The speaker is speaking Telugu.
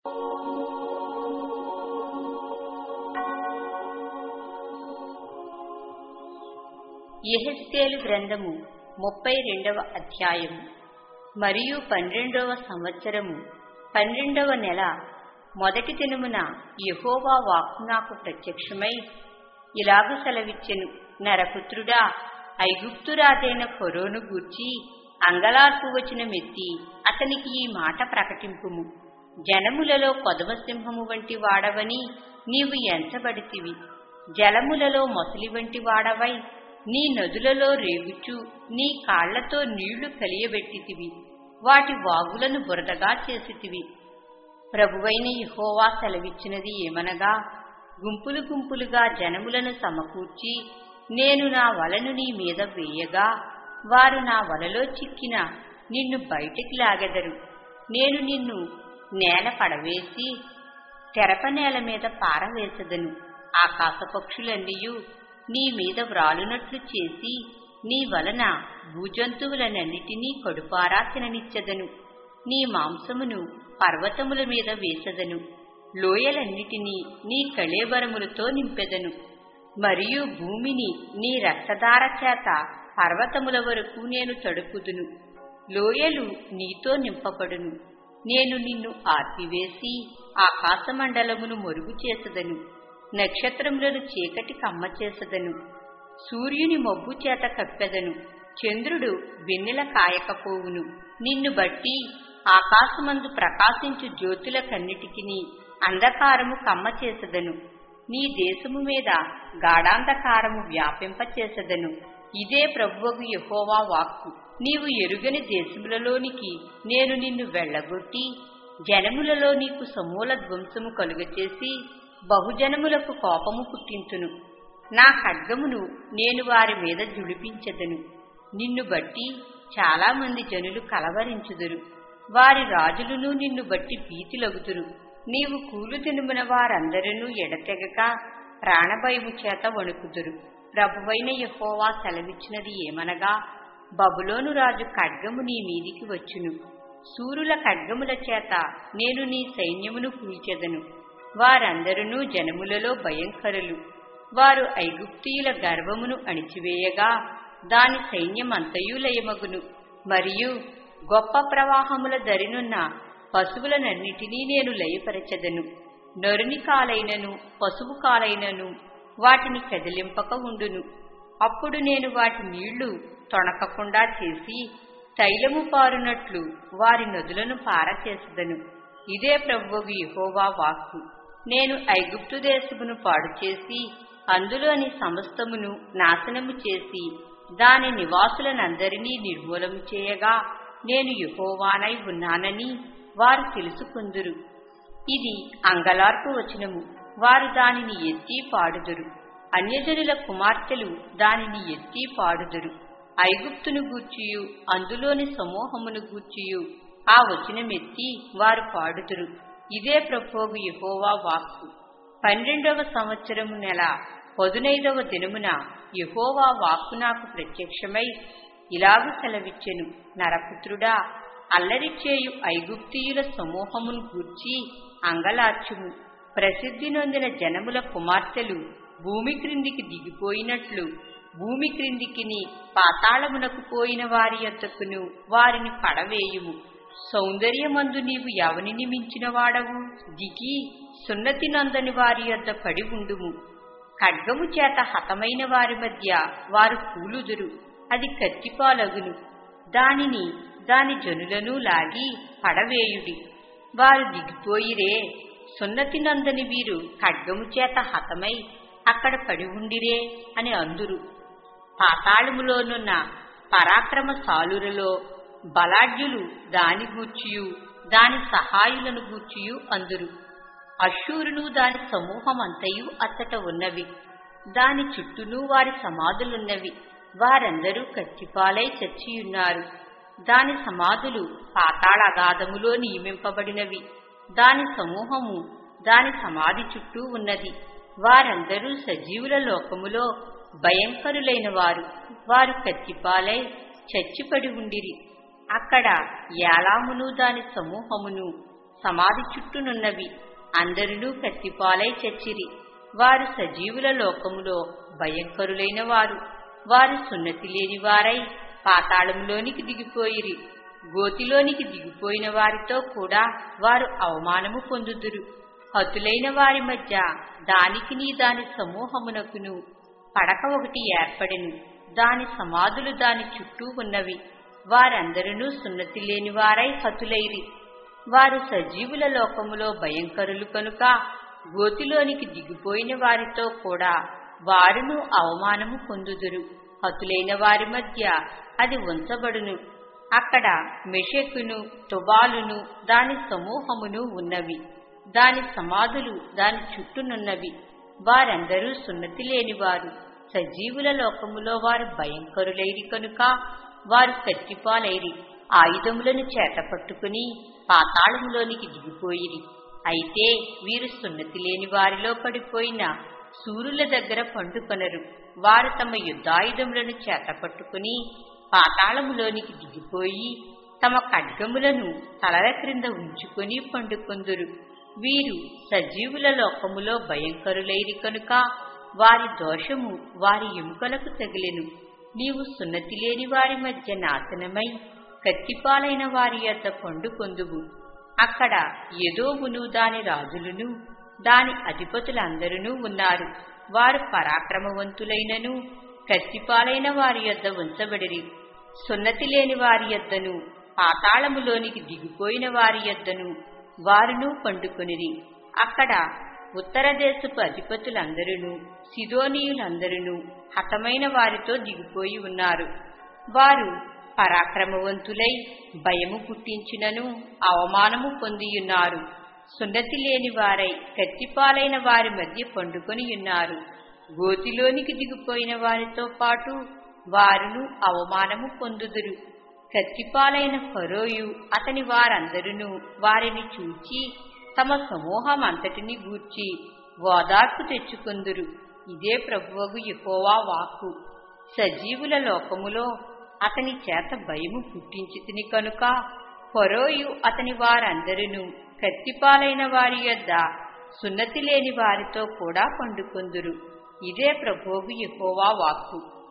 యెహెజ్కేలు గ్రంథము ముప్పై రెండవ అధ్యాయము మరియు పన్నెండవ సంవత్సరము పన్నెండవ నెల మొదటి దినమున యెహోవా వాక్కు నాకు ప్రత్యక్షమై ఇలాగు సెలవిచ్చెను నరపుత్రుడా ఐగుప్తురాజైన ఫరోను గూర్చి అంగలార్పు వచ్చిన మెత్తి అతనికి ఈ మాట ప్రకటింపుము జనములలో కొదమసింహము వంటి వాడవని నీవు ఎంచబడితివి జలములలో మొసలి వంటి వాడవై నీ నదులలో రేగుచు నీ కాళ్లతో నీళ్లు కలియబెట్టితివి వాటి వాగులను బురదగా చేసితివి ప్రభువైన యహోవా సెలవిచ్చినది ఏమనగా గుంపులు గుంపులుగా జనములను సమకూర్చి నేను నా వలను నీ మీద వేయగా వారు నా వలలో చిక్కిన నిన్ను బయటికి లాగెదరు నేను నిన్ను నేల పడవేసి తెరప నేల మీద పారవేసెదను ఆకాశ పక్షులన్నీయు నీ మీద వ్రాలునట్లు చేసి నీ వలన భూజంతువులనన్నిటినీ కడుపారా తిననిచ్చెదను నీ మాంసమును పర్వతముల మీద వేసెదను లోయలన్నిటినీ నీ కళేబరములతో నింపెదను మరియు భూమిని నీ రక్తధార చేత పర్వతముల వరకు నేను తడుపుదును లోయలు నీతో నింపబడును నేను నిన్ను ఆర్పివేసి ఆకాశమండలమును మరుగు చేసదను నక్షత్రములను చీకటి కమ్మ చేసదను సూర్యుని మబ్బు చేత కప్పెదను చంద్రుడు వెన్నెల కాయకపోవును నిన్ను బట్టి ఆకాశమందు ప్రకాశించు జ్యోతుల కన్నిటికిని అంధకారము కమ్మ చేసదను నీ దేశము మీద గాఢాంధకారము వ్యాపింపచేసదను ఇదే ప్రభువగు యహోవా వాక్కు నీవు ఎరుగని దేశములలోనికి నేను నిన్ను వెళ్లగొట్టి జనములలో నీకు సమూల ధ్వంసము కలుగచేసి బహుజనములకు కోపము పుట్టించును నా ఖడ్గమును నేను వారి మీద జుడిపించదను నిన్ను బట్టి చాలా మంది జనులు కలవరించుదురు వారి రాజులను నిన్ను బట్టి భీతిలగుదురు నీవు కూలు తినుమున వారందరూ ఎడతెగక ప్రాణభయము చేత వణుకుదురు ప్రభువైన యహోవా సెలవిచ్చినది ఏమనగా బబులోను రాజు ఖడ్గము నీ మీదికి వచ్చును సూరుల ఖడ్గముల చేత నేను నీ సైన్యమును కూల్చెదను వారందరూ జనములలో భయంకరులు వారు ఐగుప్తీయుల గర్వమును అణిచివేయగా దాని సైన్యమంతయు లయమగును మరియు గొప్ప ప్రవాహముల దరినున్న పశువులనన్నిటినీ నేను లయపరచెదను నరుని కాలైనను పశువు కాలైనను వాటిని కదిలింపక ఉండును అప్పుడు నేను వాటి నీళ్లు తొణకకుండా చేసి తైలము పారునట్లు వారి నదులను పారచేసదను ఇదే ప్రభువు యహోవా వాక్కు నేను ఐగుప్తు దేశమును పాడు చేసి అందులోని సమస్తమును నాశనము చేసి దాని నివాసులనందరినీ నిర్మూలము చేయగా నేను యహోవానై ఉన్నానని వారు తెలుసుకుందురు ఇది అంగలార్పు వచనము వారు దానిని ఎత్తి పాడుదురు అన్యజనుల కుమార్తెలు దానిని ఎత్తి పాడుదురు ఐగుప్తును గూర్చియు అందులోని సమూహమును గూర్చియు ఆ వచనమెత్తి వారు పాడుదురు ఇదే ప్రభోగు యహోవా వాక్కు పన్నెండవ సంవత్సరము నెల పదునైదవ దినమున యహోవా వాక్కు నాకు ప్రత్యక్షమై ఇలాగు సెలవిచ్చెను నరపుత్రుడా అల్లరి చేయు ఐగుప్తీయుల సమూహమును గూర్చి అంగలార్చుము ప్రసిద్ధి నొందిన జనముల కుమార్తెలు భూమి క్రిందికి దిగిపోయినట్లు భూమి క్రిందికిని పాతాళమునకు పోయిన వారి యొద్దకును వారిని పడవేయుము సౌందర్యమందు నీవు ఎవనిని మించిన వాడవు దిగి సున్నతి నందని వారి యొద్ద పడి ఉండుము ఖడ్గము చేత హతమైన వారి మధ్య వారు కూలుదురు అది కత్తిపాలగును దానిని దాని జనులను లాగి పడవేయుడి వారు దిగిపోయిరే సున్నతి నందని వీరు ఖడ్గము చేత హతమై అక్కడ పడి ఉండిరే అని అందురు పాతాళములోనున్న పరాక్రమ సాలురలో బలాఢ్యులు దాని గూర్చియు దాని సహాయులను గూర్చియు అందురు అశూరును దాని సమూహమంతయు అచ్చట ఉన్నవి దాని చుట్టూను వారి సమాధులున్నవి వారందరూ కత్తిపాలై చచ్చియున్నారు దాని సమాధులు పాతాళగాధములో నియమింపబడినవి దాని సమూహము దాని సమాధి చుట్టూ ఉన్నది వారందరూ సజీవుల లోకములో భయంకరులైన వారు వారు కత్తిపాలై చచ్చిపడి ఉండిరి అక్కడ యాలామును దాని సమూహమును సమాధి చుట్టూనున్నవి అందరునూ కత్తిపాలై చచ్చిరి వారు సజీవుల లోకములో భయంకరులైన వారు వారు సున్నతి లేని వారై పాతాళంలోనికి దిగిపోయిరి గోతిలోనికి దిగిపోయిన వారితో కూడా వారు అవమానము పొందుదురు హతులైన వారి మధ్య దానికిని దాని సమూహమునకును పడక ఒకటి ఏర్పడెను దాని సమాధులు దాని చుట్టూ ఉన్నవి వారందరూ సున్నతి లేని వారై హతులైరి వారు సజీవుల లోకములో భయంకరులు కనుక గోతిలోనికి దిగిపోయిన వారితో కూడా వారును అవమానము పొందుదురు హతులైన వారి మధ్య అది ఉంచబడును అక్కడ మెషెకును తుబాలును దాని సమూహమును ఉన్నవి దాని సమాధులు దాని చుట్టూనున్నవి వారందరూ సున్నతి లేనివారు సజీవుల లోకములో వారు భయంకరులైరి కనుక వారు కత్తిపాలైరి ఆయుధములను చేతపట్టుకుని పాతాళములోనికి దిగిపోయిరి అయితే వీరు సున్నతి లేని వారిలో పడిపోయిన సూర్యుల దగ్గర పండుకొనరు వారు తమ యుద్ధాయుధములను చేతపట్టుకుని పాతాళములోనికి దిగిపోయి తమ ఖడ్గములను తలల క్రింద ఉంచుకొని పండుకొందురు వీరు సజీవుల లోకములో భయంకరులైరి కనుక వారి దోషము వారి ఎముకలకు తగిలెను నీవు సున్నతి లేని వారి మధ్య నాశనమై కత్తిపాలైన వారి యొద్ద పండుకొందువు అక్కడ ఎదోమును దాని రాజులను దాని అధిపతులందరూ ఉన్నారు వారు పరాక్రమవంతులైనను కత్తిపాలైన వారి యొద్ద ఉంచబడిరి సున్నతి లేని వారి యొద్దను పాతాళములోనికి దిగిపోయిన వారి యొద్దను వారును పండుకొనిరి అక్కడ ఉత్తర దేశపు అధిపతులందరూ సిదోనీయులందరూ హతమైన వారితో దిగిపోయి ఉన్నారు వారు పరాక్రమవంతులై భయము పుట్టించినను అవమానము పొందియున్నారు సున్నతి లేని వారై కత్తిపాలైన వారి మధ్య పండుకొని ఉన్నారు గోతిలోనికి దిగిపోయిన వారితో పాటు వారును అవమానము పొందుదురు కత్తిపాలైన ఫరోయు అతని వారందరూ వారిని చూచి తమ సమూహమంతటిని గూర్చి ఓదార్పు తెచ్చుకుందురు ఇదే ప్రభువగు యెహోవా వాక్కు సజీవుల లోకములో అతని చేత భయము పుట్టించితిని కనుక ఫరోయు అతని వారందరూ కత్తిపాలైన వారి యొద్ద సున్నతి లేని వారితో కూడా పండుకొందురు ఇదే ప్రభువు యెహోవా వాక్కు